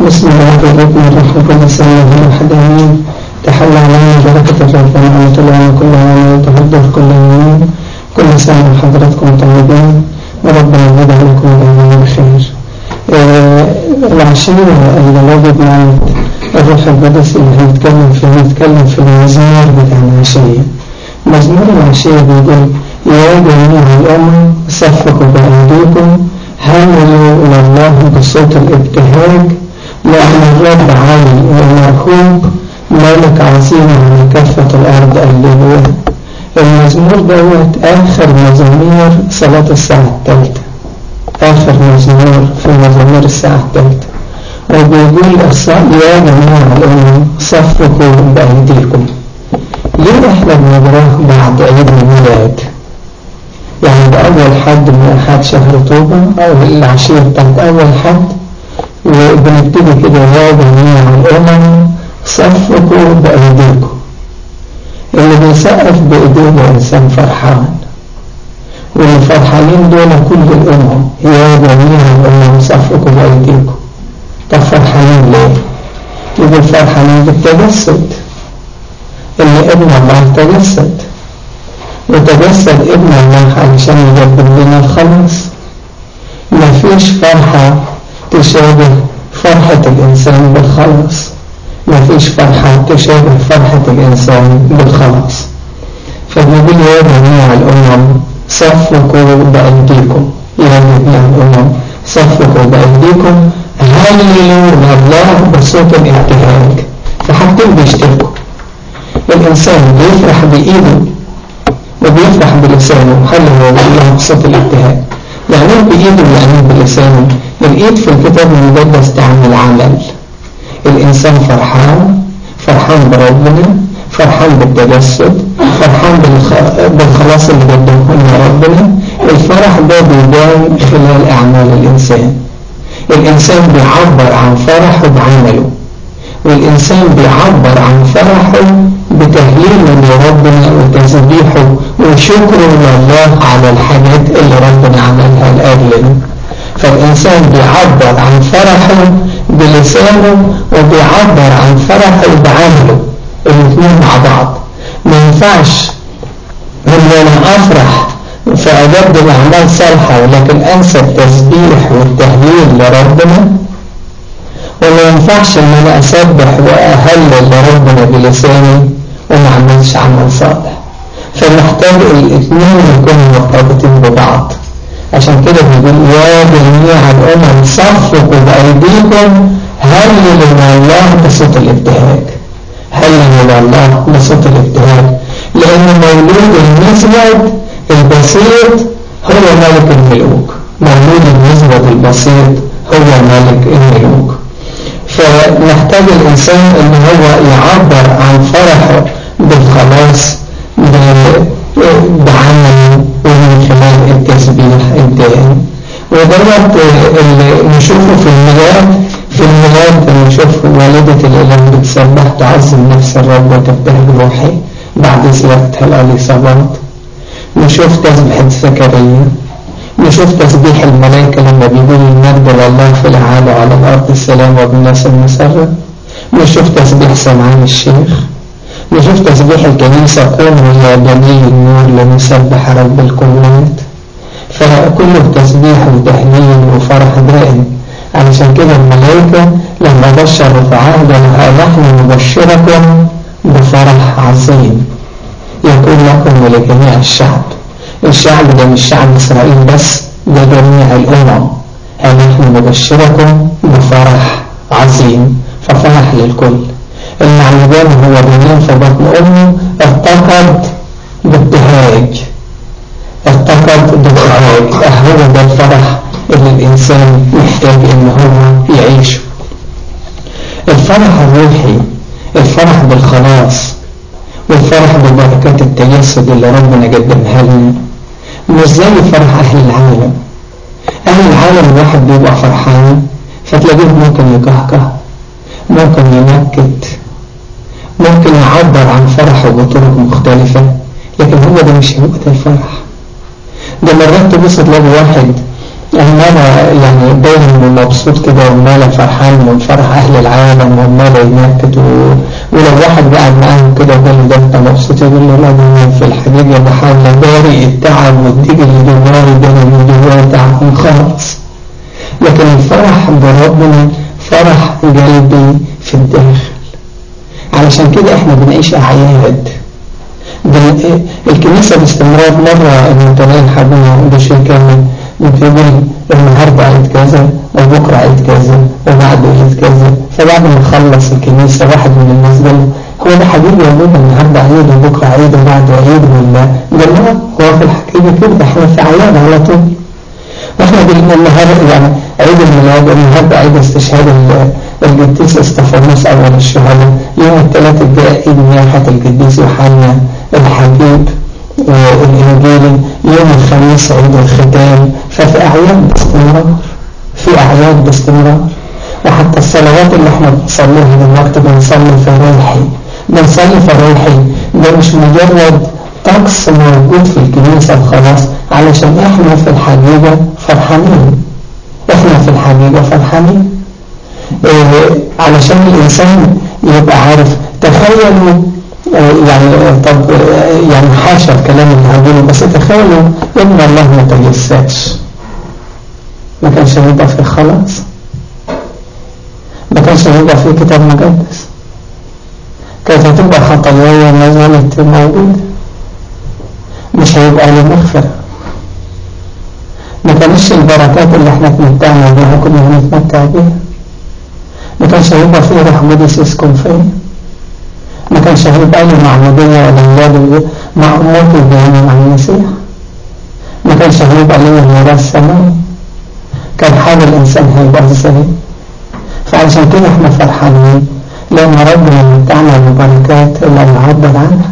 بسم الله والابن والروح القدس الله الواحد امين تحل علينا بركة الرب ونعمة الله كل عام وتهدف كل يوم كل سنة وحضراتكم طيبين وربنا يزيد عليكم دائما بخير العشية اللي وجد معنا الروح القدس اللي هيتكلم فيه هيتكلم في المزمور بتاع العشية مزمور العشية بيقول يا جميع الأمم صفقوا بأيديكم هللوا إلى الله بصوت الابتهاج لأن الرب عالي ومرهوب ملك عظيم على كافة الأرض الليلوية المزمور دوت آخر مزامير صلاة الساعة الثالثة آخر مزمور في مزامير الساعة الثالثة وبيقول يا جميع الأمم صفقوا بأيديكم ليه احنا بنقراه بعد عيد الميلاد يعني بأول حد من أحد شهر طوبة أو العشية بتاعت أول حد وبنبتدي كده يا جميع الأمم صفقوا بأيديكم اللي بيسقف بإيديه إنسان فرحان واللي فرحانين دول كل الأمم يا جميع الأمم صفقوا بأيديكم طب فرحانين ليه؟ يقول فرحانين بالتجسد اللي ابن الله تجسد وتجسد ابن الله علشان يقدم لنا الخلاص ما فيش فرحة تشابه فرحة الإنسان بالخلاص ما فيش فرحة تشابه فرحة الإنسان بالخلاص فبيقول يا جميع الأمم صفقوا بأيديكم يا جميع الأمم صفقوا بأيديكم هللوا الله بصوت الابتهاج فحاجتين بيشتركوا الإنسان بيفرح بإيده وبيفرح بلسانه هل هو الله بصوت الابتهاج يعني ايه بإيده يعني بلسانه الإيد في الكتاب المقدس تعمل عمل الإنسان فرحان فرحان بربنا فرحان بالتجسد فرحان بالخلاص اللي قدمه لنا ربنا الفرح ده بيبان خلال أعمال الإنسان الإنسان بيعبر عن فرحه بعمله والإنسان بيعبر عن فرحه بتهليله لربنا وتسبيحه وشكره لله على الحاجات اللي ربنا عملها لأجلنا فالإنسان بيعبر عن فرحه بلسانه وبيعبر عن فرحه بعمله الاثنين مع بعض ما ينفعش ان انا افرح فاقدم اعمال صالحه ولكن انسى التسبيح والتهليل لربنا وما ينفعش ان انا اسبح واهلل لربنا بلساني وما اعملش عمل صالح فمحتاج الاثنين يكونوا مرتبطين ببعض عشان كده بيقول يا جميع الامم صفقوا بايديكم هللوا الله بصوت الابتهاج هللوا الله بصوت الابتهاج لان مولود المزود البسيط هو ملك الملوك مولود المزود البسيط هو ملك الملوك فنحتاج الإنسان أن هو يعبر عن فرحه بالخلاص بعمله ومن خلال التسبيح الدائم ودوت اللي نشوفه في الميلاد في الميلاد نشوف والدة الإله بتسبح تعظم نفس الرب وتبتهج روحي بعد زيارتها الأليصابات نشوف تسبيح زكريا نشوف تسبيح الملائكة لما بيقول المجد لله في العالى على الأرض السلام وبالناس المسرة نشوف تسبيح سمعان الشيخ نشوف تسبيح الكنيسة قوموا يا بني النور لنسبح رب الكونات فكله تسبيح وتهليل وفرح دائم علشان كده الملائكة لما بشر رفعاه قالوا نحن نبشركم بفرح عظيم يكون لكم ولجميع الشعب الشعب ده مش شعب إسرائيل بس ده جميع الأمم نحن نبشركم بفرح عظيم ففرح للكل المعمدان هو بنين في بطن أمه ارتقد بابتهاج ارتقد بابتهاج هو ده الفرح اللي الإنسان محتاج إن هو يعيشه الفرح الروحي الفرح بالخلاص والفرح ببركات التجسد اللي ربنا قدمها لنا مش زي فرح أهل العالم أهل العالم الواحد بيبقى فرحان فتلاقيه ممكن يكهكه ممكن ينكت ممكن يعبر عن فرحه بطرق مختلفة لكن هو ده مش هو ده الفرح ده مرات تبص تلاقي واحد أنا يعني باين إنه مبسوط كده وماله فرحان من فرح أهل العالم وماله ينكت و... ولو واحد قاعد معاهم كده وقال له ده أنت مبسوط يقول له لا ده في الحقيقة بحاول أداري التعب والضيق اللي جواري ده أنا من جواري تعبان خالص لكن الفرح بربنا فرح قلبي في الداخل علشان كده احنا بنعيش أعياد الكنيسة باستمرار مرة المتنين حبنا بشيء كامل بتقول النهاردة عيد كذا وبكرة عيد كذا وبعده عيد كذا فبعد ما نخلص الكنيسة واحد من الناس قال هو ده حبيبي يا بابا النهاردة عيد وبكرة عيد وبعده عيد ولا قال لا هو في الحقيقة كده احنا في أعياد على طول واحنا النهاردة يعني عيد الميلاد النهاردة عيد استشهاد القديس استفانوس أول الشهداء يوم الثلاث الجاي عيد نياحة القديس يوحنا الحبيب الإنجيلي يوم الخميس عيد الختام ففي أعياد باستمرار في أعياد باستمرار وحتى الصلوات اللي احنا بنصليها دلوقتي بنصلي فرايحي بنصلي فرايحي ده مش مجرد طقس موجود في الكنيسة وخلاص علشان احنا في الحقيقة فرحانين احنا في الحقيقة فرحانين اه علشان الإنسان يبقى عارف تخيلوا يعني طب يعني حاشا الكلام اللي هقوله بس تخيلوا ان الله ما تجسدش ما كانش هيبقى في خلاص ما كانش هيبقى في كتاب مقدس كانت هتبقى خطاياي ما زالت موجودة مش هيبقى لي مغفرة ما كانش البركات اللي احنا اتمتعنا بيها كنا هنتمتع بيها ما كانش هيبقى في روح قدس يسكن فيا ما كانش هيبقى لي معمودية ولا ولاد مع أموتي الديانة مع المسيح ما كانش هيبقى لي ميراث سماوي كان حال الإنسان هيبقى ازاي فعشان كده احنا فرحانين لأن ربنا متعنا ببركات لا نعبر عنها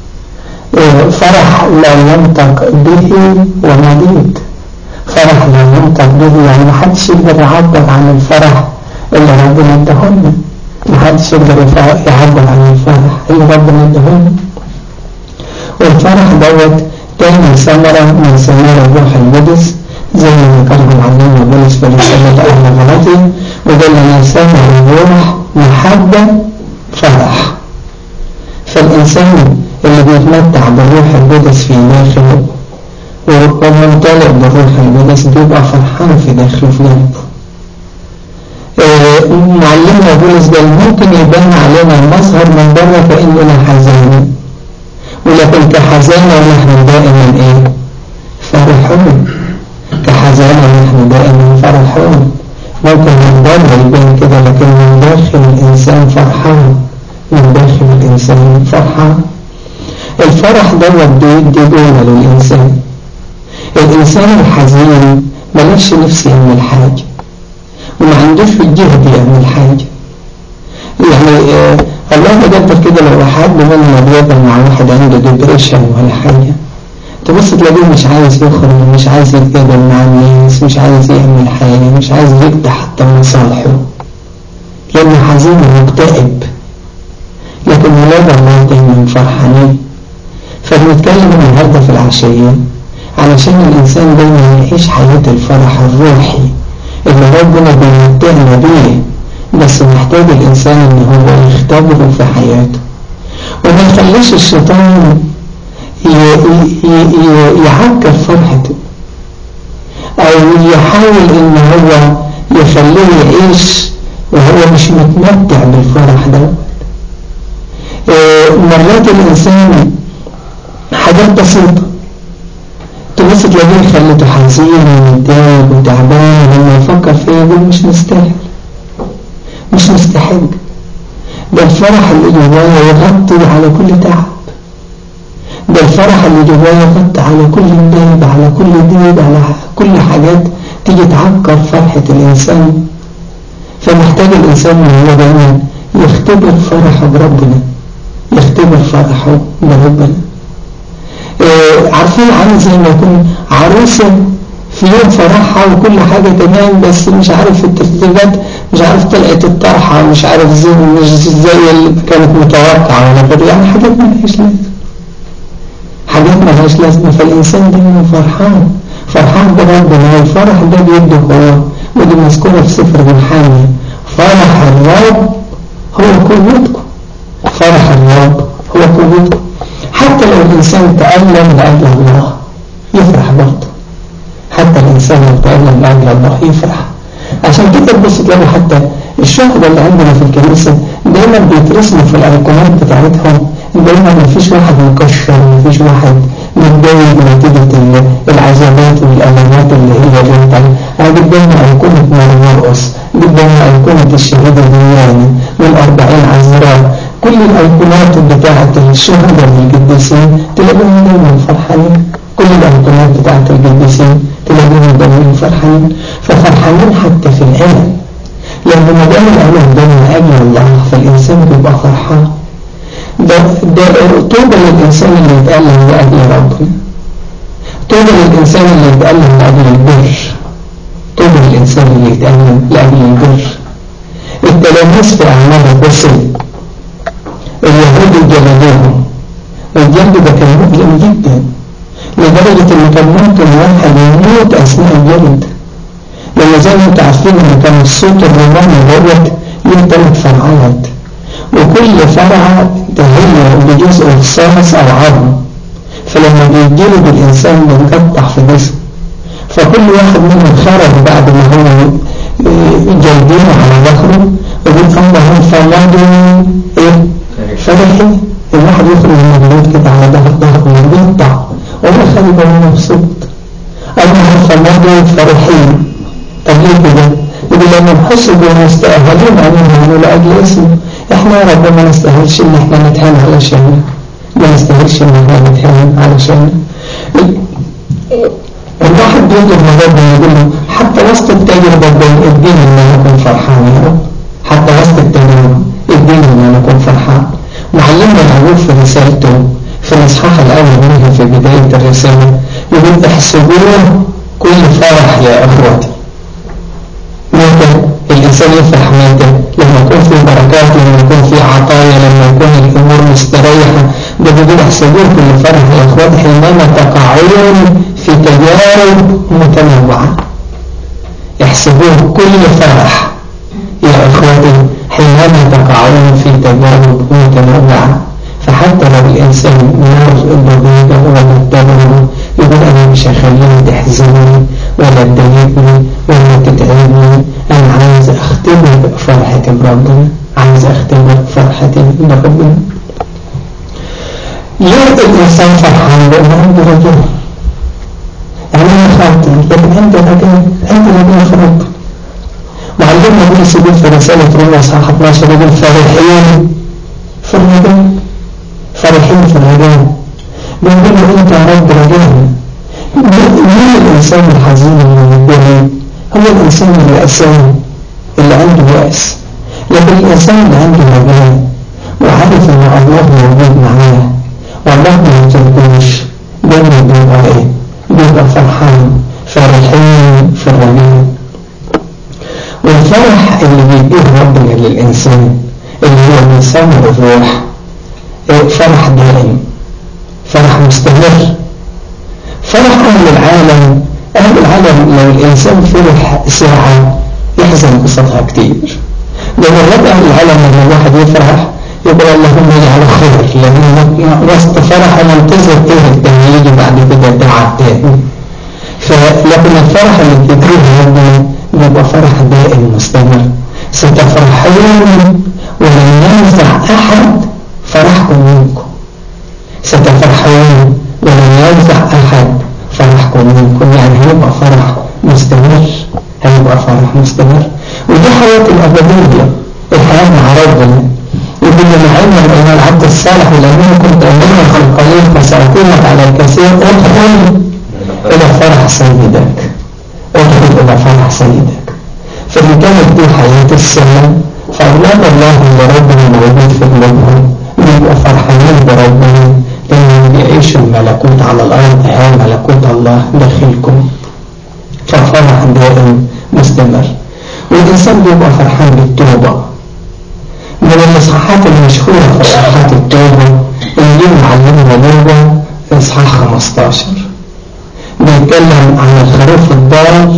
فرح لا ينطق به ومديد فرح لا ينطق به يعني ما حدش يقدر يعبر عن الفرح اللي ربنا اداهولنا محدش يقدر يعبر عن الفرح اللي ربنا اداهولنا والفرح دوت تاني ثمرة من ثمار الروح القدس زي ما ذكره معلمنا بولس في رسالة أهل غلطي وقال لنا ثمر الروح محبة فرح فالإنسان اللي بيتمتع بالروح القدس في داخله وممتلئ بالروح القدس بيبقى فرحان في داخله في قلبه معلمنا بولس قال ممكن يبان علينا المظهر من بره كأننا حزانين ولكن كحزانة نحن دائما ايه فرحون كحزانة نحن دائما فرحون ممكن من بره يبان كده لكن من داخل الإنسان فرحان من داخل الإنسان فرحان الفرح دوت بيدي قوة للإنسان الإنسان الحزين ملوش نفس يعمل حاجة وما عندوش الجهد يعمل حاجة يعني آه الله يقدر كده لو حد مننا بيقدر مع واحد عنده ديبريشن ولا حاجة تبص تلاقيه مش عايز يخرج مش عايز يتقابل مع الناس مش عايز يعمل حاجة مش عايز يقضي حتى مصالحه لأنه حزين ومكتئب لكن ولاد الله دايما فرحانين فبنتكلم النهاردة في العشية علشان الإنسان دايما يعيش حياة الفرح الروحي اللي ربنا بيمتعنا بيه بس محتاج الإنسان إن هو يختبره في حياته وما يخليش الشيطان يعكر فرحته أو يحاول إن هو يخليه يعيش وهو مش متمتع بالفرح ده مرات الإنسان حاجات بسيطة تبص تلاقيه خلته حزين ومتضايق وتعبان ولما يفكر فيها يقول مش مستاهل مش مستحق ده الفرح اللي جوايا يغطي على كل تعب ده الفرح اللي جوايا يغطي على كل ندب على كل ضيق على كل حاجات تيجي تعكر فرحة الإنسان فمحتاج الإنسان من هو دايما يختبر فرحه بربنا يختبر فرحه بربنا آه عارفين عامل زي ما يكون عروسة في يوم فرحها وكل حاجة تمام بس مش عارف الترتيبات مش عارف طلعت الطرحة مش عارف زي مش زي اللي كانت متوقعة ولا غير يعني حاجات ملهاش لازمة حاجات ملهاش لازمة فالإنسان دايما فرحان فرحان بربنا والفرح ده بيده هو ودي مذكورة في سفر الحامي فرح الرب هو قوتكم فرح الرب هو قوتكم حتى لو الإنسان تألم لأجل الله يفرح برضه حتى الإنسان لو تألم لأجل الله يفرح عشان كده تبص تلاقوا حتى الشهداء اللي عندنا في الكنيسة دايما بيترسموا في الأيقونات بتاعتهم دايما مفيش واحد مكشر مفيش واحد متضايق نتيجة العذابات والألمات اللي هي جت أنا قدامنا أيقونة مال مرقص قدامنا أيقونة الشهيد الدنياني من أربعين عذراء كل الأيقونات بتاعة الشهداء القديسين تلاقيهم دايما فرحانين كل الأيقونات بتاعة القديسين تلاقيهم دايما فرحانين ففرحانين حتى في العلم لأن ما دام العلم ده من أجل الله فالإنسان بيبقى فرحان ده ده طوبى للإنسان اللي يتألم لأجل ربنا طوبى للإنسان اللي يتألم لأجل البر طوبى للإنسان اللي يتألم لأجل البر التلاميذ في أعمال الرسل اليهود جلدوهم والجلد ده كان مؤلم جدا لدرجة إن كان ممكن واحد يموت أثناء الجلد لأن زي ما انتم عارفين إن كان الصوت الروماني دوت له ثلاث فرعات وكل فرعة تهيأ بجزء رصاص أو عظم فلما بيجلد الإنسان بينقطع في جسمه فكل واحد منهم خرج بعد ما هو جلدينه على ظهره ويقول اللهم فمضوا ايه فرحين الواحد يخرج من الجلود كده على ظهر ظهره ويقطع وهو خارج وهو مبسوط اللهم فمضوا فرحين طب ليه كده؟ يقول لما نحس بمستأهلين علينا لأجل اسمه احنا يا رب ما نستاهلش ان احنا نتهان علشان ما نستاهلش ان احنا نتهان علشان الواحد بيطلب من ربنا يقول له حتى وسط التجربة اديني ان انا اكون فرحان يا رب حتى وسط التجربة اديني ان انا اكون فرحان معلمنا العبود في رسالته في الاصحاح الاول منها في بداية الرسالة يقول احسبوه كل فرح يا اخواتي متى الإنسان يفرح متى لما يكون في بركات لما يكون في عطايا لما يكون الأمور مستريحة ده بيقول احسبوه كل فرح يا أخوات حينما تقعون في تجارب متنوعة احسبوه كل فرح يا أخواتي حينما تقعون في تجارب متنوعة فحتى لو الإنسان مر بضيقة ولا التجربة يقول أنا مش هخليها تحزنني ولا تضايقني ولا تتعبني أنا عايز أختبر فرحتي بربنا عايز أختبر فرحتي بربنا ليه الإنسان فرحان لأنه عنده رجاء يعني أنا خاطئ لكن عندي رجاء عندي رجاء في ربنا معلمنا بولس يقول في رسالة روما صحاح 12 يقول فرحين في الرجاء فرحين في الرجاء بنقول له أنت يا رب رجاء مين الإنسان الحزين اللي الدنيا هو الإنسان اليأسان اللي عنده يأس لكن الإنسان اللي عنده رجاء وعارف إن الله موجود معاه والله ما يتركوش دايما بيبقى إيه؟ بيبقى فرحان فرحين في الرجاء والفرح اللي بيديه ربنا للإنسان اللي هو من ثمر الروح فرح دائم فرح مستمر فرح أهل العالم أهل العالم لو الإنسان فرح ساعة يحزن قصتها كتير لو مرات أهل العالم لما الواحد يفرح يقول اللهم اجعل خير لأن وسط فرح ننتظر إيه التاني يجي بعد كده تعب تاني لكن الفرح اللي بيديه ربنا بيبقى فرح دائم مستمر ستفرحون ولن ينزع أحد فرحكم منكم ستفرحون ولن ينزع أحد فرحكم منكم يعني هيبقى فرح مستمر هيبقى فرح مستمر ودي حياة الأبدية الحياة مع ربنا يقول لنا علما أن العبد الصالح لأنه كنت أمنا في القليل فسأكونك على الكثير ادخل إلى فرح سيدك ادخل إلى فرح سيدك فإن كانت دي حياة السلام فأولاد الله اللي ربنا موجود في قلوبهم بيبقوا فرحانين بربنا لأنهم بيعيشوا الملكوت على الأرض هي ملكوت الله داخلكم ففرح دائم مستمر والإنسان بيبقى فرحان بالتوبة من الإصحاحات المشهورة في إصحاحات التوبة اللي معلمنا نوبة في إصحاح 15 بيتكلم عن الخروف الضال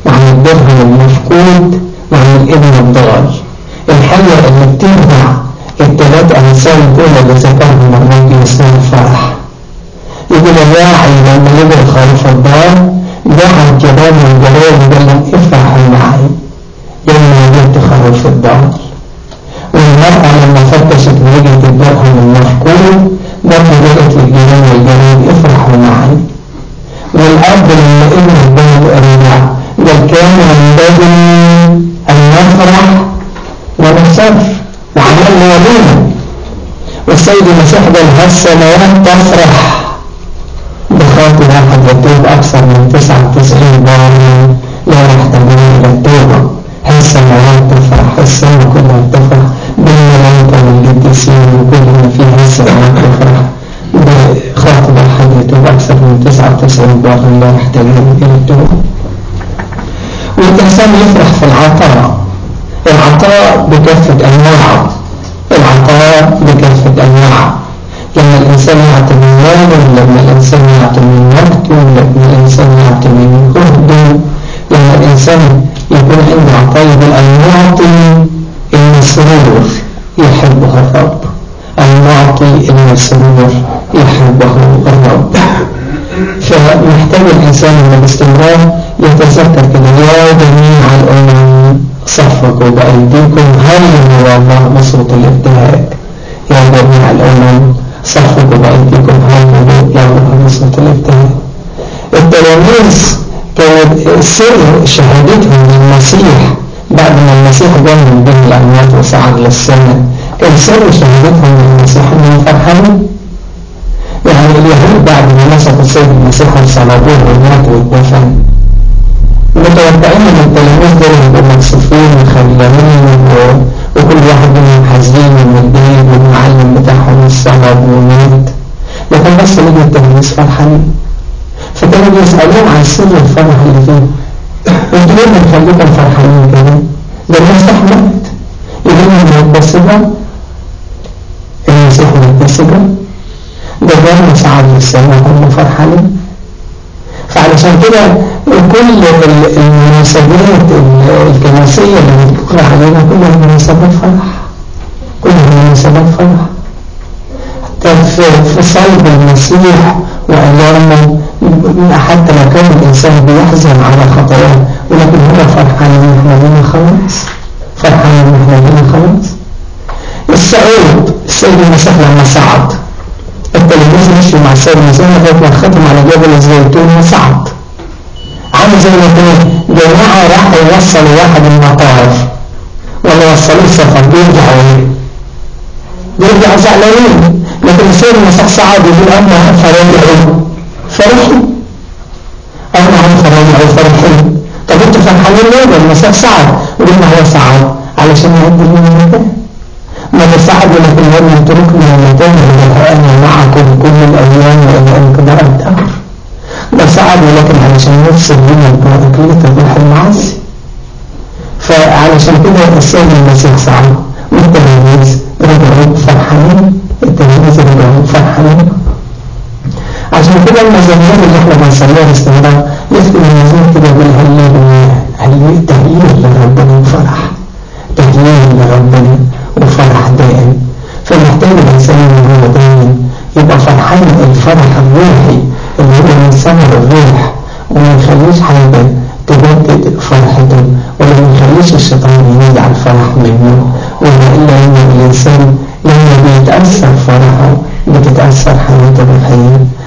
وعن الدرهم المفقود وعن الابن الضال الحاجة اللي بتمنع الثلاث أمثال دول اللي ذكرهم الراجل اسمها الفرح يقول الراعي لما يبقى خلف الدار دعا الجبال والجلال وقال لهم افرحوا معي لما وجدت خروف الدار والمرأة لما فتشت وجدت الدرهم المفقود برضه قالت للجيران والجيران افرحوا معي والأب لما ابن البلد رجع قال كان ينبغي أن نفرح ونصر وعملنا وليمة والسيد المسيح قال هالسنوات تفرح بخاطر واحد يتوب أكثر من 99 ضارا لا يحتاجون إلى التوبة هالسنوات تفرح السنة كلها تفرح بالملائكة والقديسين وكل ما فيها السنوات تفرح بخاطر واحد يتوب أكثر من 99 ضارا لا يحتاجون إلى التوبة والإنسان يفرح في العطاء العطاء بكافة أنواعه العطاء بكافة أنواعه لما الإنسان يعطي من ماله لما الإنسان يعطي من وقته لما الإنسان يعطي من جهده لما الإنسان يكون عنده عطاء يقول المعطي المسرور يحبه الرب المعطي المسرور يحبه الرب فمحتاج الإنسان أن باستمرار يتذكر كده يا جميع الأمم صفقوا بأيديكم هل هو الله بصوت الابتهاج يا جميع الأمم صفقوا بأيديكم هل هو الله بصوت الابتهاج التلاميذ كانت سر شهادتهم للمسيح بعد ما المسيح جاء من بين الأموات وصعد للسماء كان سر شهادتهم للمسيح انهم فرحانين يعني اليهود بعد ما مسكوا السيد المسيح وصلبوه ومات واتدفن متوقعين ان التلاميذ دول يبقوا مكسوفين وخجلانين وكل واحد منهم حزين ومتضايق والمعلم بتاعهم الصلب ومات لكن بس لقوا التلاميذ فرحانين فكانوا بيسألوهم عن سر الفرح اللي فيه انتوا ليه بنخليكم فرحانين كده؟ ده المسيح مات يقول لهم بس ده المسيح مات بس ده ده جاء صعد للسماء هم فرحانين فعلشان كده كل المناسبات الكنسية اللي بتقرأ علينا كلها مناسبات فرح كلها مناسبات فرح في صلب المسيح وألامه حتى لو كان الإنسان بيحزن على خطاياه ولكن هو فرحان إن إحنا لنا خلاص فرحان إن إحنا لنا خلاص الصعود السيد المسيح لما صعد التلاميذ مشوا مع السيد المسيح لغايه ما ختم على جبل الزيتون وصعد عامل زي ما كان جماعه راحوا يوصلوا واحد المطار ولا وصلوه السفر بيرجعوا ايه؟ بيرجعوا زعلانين لكن السيد المسيح صعد يقول اما فرجعوا فرحوا اما هم فرجعوا فرحوا طب انتوا فرحانين ليه؟ المسيح صعد وقلنا هو صعد علشان يعد لنا المكان ما تصعد لكن لم يتركنا المكان أنا معكم كل الأيام وإلى انقضاء الدهر ده صعد ولكن علشان نفصل بين البراكليت الروح المعصي فعلشان كده السيد المسيح صعد والتلاميذ رجعوا فرحانين التلاميذ رجعوا فرحانين عشان كده المزامير اللي احنا بنصليها باستمرار يكتب المزامير كده بالهلال هل تهليل لربنا وفرح تهليل لربنا وفرح دائم فمحتاج الإنسان إن هو دائما يبقى فرحان الفرح الروحي اللي هو من ثمر الروح وما يخليش حاجة تجدد فرحته ولا ما يخليش الشيطان ينزع الفرح منه وإلا إن الإنسان لما بيتأثر فرحه بتتأثر حياته الروحية